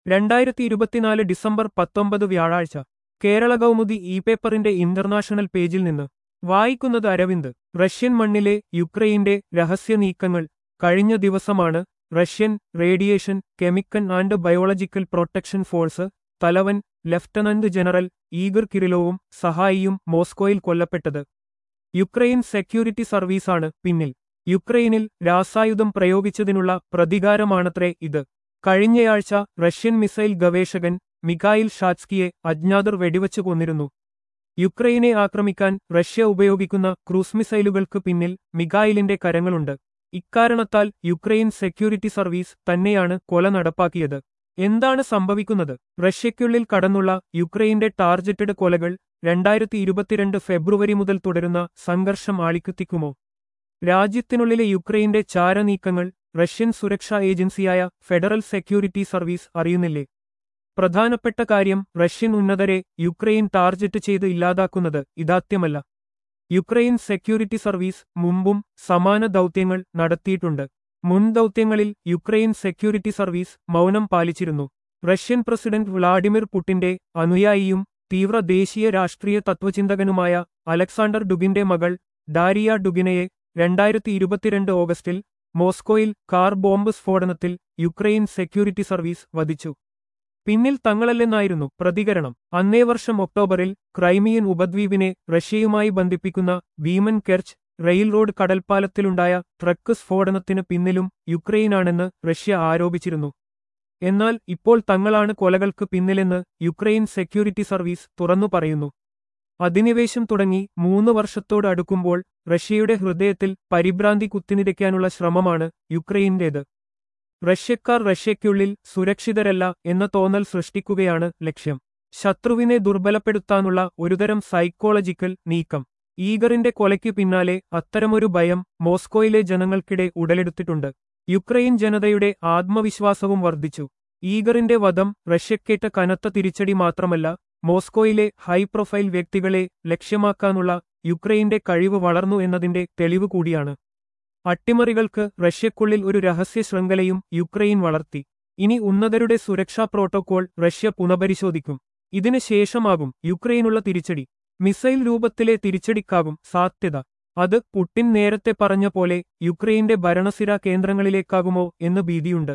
രണ്ടായിരത്തി ഇരുപത്തിനാല് ഡിസംബർ പത്തൊമ്പത് വ്യാഴാഴ്ച കേരള കൗമുദി ഇ പേപ്പറിന്റെ ഇന്റർനാഷണൽ പേജിൽ നിന്ന് വായിക്കുന്നത് അരവിന്ദ് റഷ്യൻ മണ്ണിലെ യുക്രൈന്റെ രഹസ്യ നീക്കങ്ങൾ കഴിഞ്ഞ ദിവസമാണ് Russian radiation chemical and biological protection force തലവൻ ലഫ്റ്റനന്റ് ജനറൽ ഈഗർ കിരിലോവും സഹായിയും മോസ്കോയിൽ കൊല്ലപ്പെട്ടത് യുക്രൈൻ സെക്യൂരിറ്റി സർവീസാണ് പിന്നിൽ യുക്രൈനിൽ രാസായുധം പ്രയോഗിച്ചതിനുള്ള പ്രതികാരമാണത്രേ ഇത് കഴിഞ്ഞയാഴ്ച റഷ്യൻ മിസൈൽ ഗവേഷകൻ മിഖായിൽ ഷാറ്റ്സ്കിയെ അജ്ഞാതർ വെടിവച്ചു കൊന്നിരുന്നു യുക്രൈനെ ആക്രമിക്കാൻ റഷ്യ ഉപയോഗിക്കുന്ന ക്രൂസ് മിസൈലുകൾക്ക് പിന്നിൽ മിഖായിലിന്റെ കരങ്ങളുണ്ട് ഇക്കാരണത്താൽ യുക്രൈൻ സെക്യൂരിറ്റി സർവീസ് തന്നെയാണ് കൊല നടപ്പാക്കിയത് എന്താണ് സംഭവിക്കുന്നത് റഷ്യയ്ക്കുള്ളിൽ കടന്നുള്ള യുക്രൈന്റെ ടാർജറ്റഡ് കൊലകൾ രണ്ടായിരത്തി ഇരുപത്തിരണ്ട് ഫെബ്രുവരി മുതൽ തുടരുന്ന സംഘർഷം ആളിക്കത്തിക്കുമോ രാജ്യത്തിനുള്ളിലെ യുക്രൈന്റെ ചാരനീക്കങ്ങൾ റഷ്യൻ സുരക്ഷാ ഏജൻസിയായ ഫെഡറൽ സെക്യൂരിറ്റി സർവീസ് അറിയുന്നില്ലേ പ്രധാനപ്പെട്ട കാര്യം റഷ്യൻ ഉന്നതരെ യുക്രൈൻ ടാർജറ്റ് ചെയ്ത് ഇല്ലാതാക്കുന്നത് ഇതാത്യമല്ല യുക്രൈൻ സെക്യൂരിറ്റി സർവീസ് മുമ്പും സമാന ദൗത്യങ്ങൾ നടത്തിയിട്ടുണ്ട് മുൻ ദൗത്യങ്ങളിൽ യുക്രൈൻ സെക്യൂരിറ്റി സർവീസ് മൗനം പാലിച്ചിരുന്നു റഷ്യൻ പ്രസിഡന്റ് വ്ളാഡിമിർ പുടിന്റെ അനുയായിയും തീവ്ര ദേശീയ രാഷ്ട്രീയ തത്വചിന്തകനുമായ അലക്സാണ്ടർ ഡുഗിന്റെ മകൾ ഡാരിയ ഡുഗിനയെ രണ്ടായിരത്തി ഇരുപത്തിരണ്ട് ഓഗസ്റ്റിൽ മോസ്കോയിൽ കാർ ബോംബ് സ്ഫോടനത്തിൽ യുക്രൈൻ സെക്യൂരിറ്റി സർവീസ് വധിച്ചു പിന്നിൽ തങ്ങളല്ലെന്നായിരുന്നു പ്രതികരണം അന്നേ വർഷം ഒക്ടോബറിൽ ക്രൈമിയൻ ഉപദ്വീപിനെ റഷ്യയുമായി ബന്ധിപ്പിക്കുന്ന ഭീമൻ കെർച്ച് റെയിൽ റോഡ് കടൽപ്പാലത്തിലുണ്ടായ ട്രക്ക് സ്ഫോടനത്തിന് പിന്നിലും യുക്രൈനാണെന്ന് റഷ്യ ആരോപിച്ചിരുന്നു എന്നാൽ ഇപ്പോൾ തങ്ങളാണ് കൊലകൾക്ക് പിന്നിലെന്ന് യുക്രൈൻ സെക്യൂരിറ്റി സർവീസ് തുറന്നു പറയുന്നു അധിനിവേശം തുടങ്ങി മൂന്ന് വർഷത്തോട് അടുക്കുമ്പോൾ റഷ്യയുടെ ഹൃദയത്തിൽ പരിഭ്രാന്തി കുത്തിനിരയ്ക്കാനുള്ള ശ്രമമാണ് യുക്രൈന്റേത് റഷ്യക്കാർ റഷ്യയ്ക്കുള്ളിൽ സുരക്ഷിതരല്ല എന്ന തോന്നൽ സൃഷ്ടിക്കുകയാണ് ലക്ഷ്യം ശത്രുവിനെ ദുർബലപ്പെടുത്താനുള്ള ഒരുതരം സൈക്കോളജിക്കൽ നീക്കം ഈഗറിന്റെ കൊലയ്ക്ക് പിന്നാലെ അത്തരമൊരു ഭയം മോസ്കോയിലെ ജനങ്ങൾക്കിടെ ഉടലെടുത്തിട്ടുണ്ട് യുക്രൈൻ ജനതയുടെ ആത്മവിശ്വാസവും വർദ്ധിച്ചു ഈഗറിന്റെ വധം റഷ്യക്കേറ്റ കനത്ത തിരിച്ചടി മാത്രമല്ല മോസ്കോയിലെ ഹൈ പ്രൊഫൈൽ വ്യക്തികളെ ലക്ഷ്യമാക്കാനുള്ള യുക്രൈന്റെ കഴിവ് വളർന്നു എന്നതിന്റെ തെളിവ് കൂടിയാണ് അട്ടിമറികൾക്ക് റഷ്യക്കുള്ളിൽ ഒരു രഹസ്യ ശൃംഖലയും യുക്രൈൻ വളർത്തി ഇനി ഉന്നതരുടെ സുരക്ഷാ പ്രോട്ടോകോൾ റഷ്യ പുനഃപരിശോധിക്കും ഇതിന് ശേഷമാകും യുക്രൈനുള്ള തിരിച്ചടി മിസൈൽ രൂപത്തിലെ തിരിച്ചടിക്കാകും സാധ്യത അത് പുട്ടിൻ നേരത്തെ പറഞ്ഞ പോലെ യുക്രൈന്റെ ഭരണസിര കേന്ദ്രങ്ങളിലേക്കാകുമോ എന്ന് ഭീതിയുണ്ട്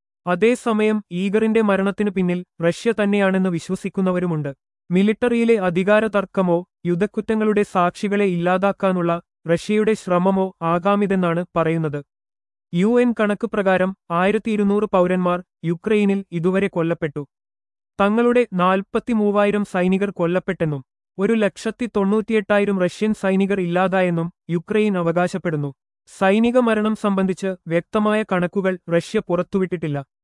അതേസമയം ഈഗറിന്റെ മരണത്തിനു പിന്നിൽ റഷ്യ തന്നെയാണെന്ന് വിശ്വസിക്കുന്നവരുമുണ്ട് മിലിട്ടറിയിലെ അധികാര തർക്കമോ യുദ്ധക്കുറ്റങ്ങളുടെ സാക്ഷികളെ ഇല്ലാതാക്കാനുള്ള റഷ്യയുടെ ശ്രമമോ ആകാമിതെന്നാണ് പറയുന്നത് യു എൻ കണക്ക് പ്രകാരം ആയിരത്തി ഇരുന്നൂറ് പൗരന്മാർ യുക്രൈനിൽ ഇതുവരെ കൊല്ലപ്പെട്ടു തങ്ങളുടെ നാൽപ്പത്തിമൂവായിരം സൈനികർ കൊല്ലപ്പെട്ടെന്നും ഒരു ലക്ഷത്തി തൊണ്ണൂറ്റിയെട്ടായിരം റഷ്യൻ സൈനികർ ഇല്ലാതായെന്നും യുക്രൈൻ അവകാശപ്പെടുന്നു സൈനിക മരണം സംബന്ധിച്ച് വ്യക്തമായ കണക്കുകൾ റഷ്യ പുറത്തുവിട്ടിട്ടില്ല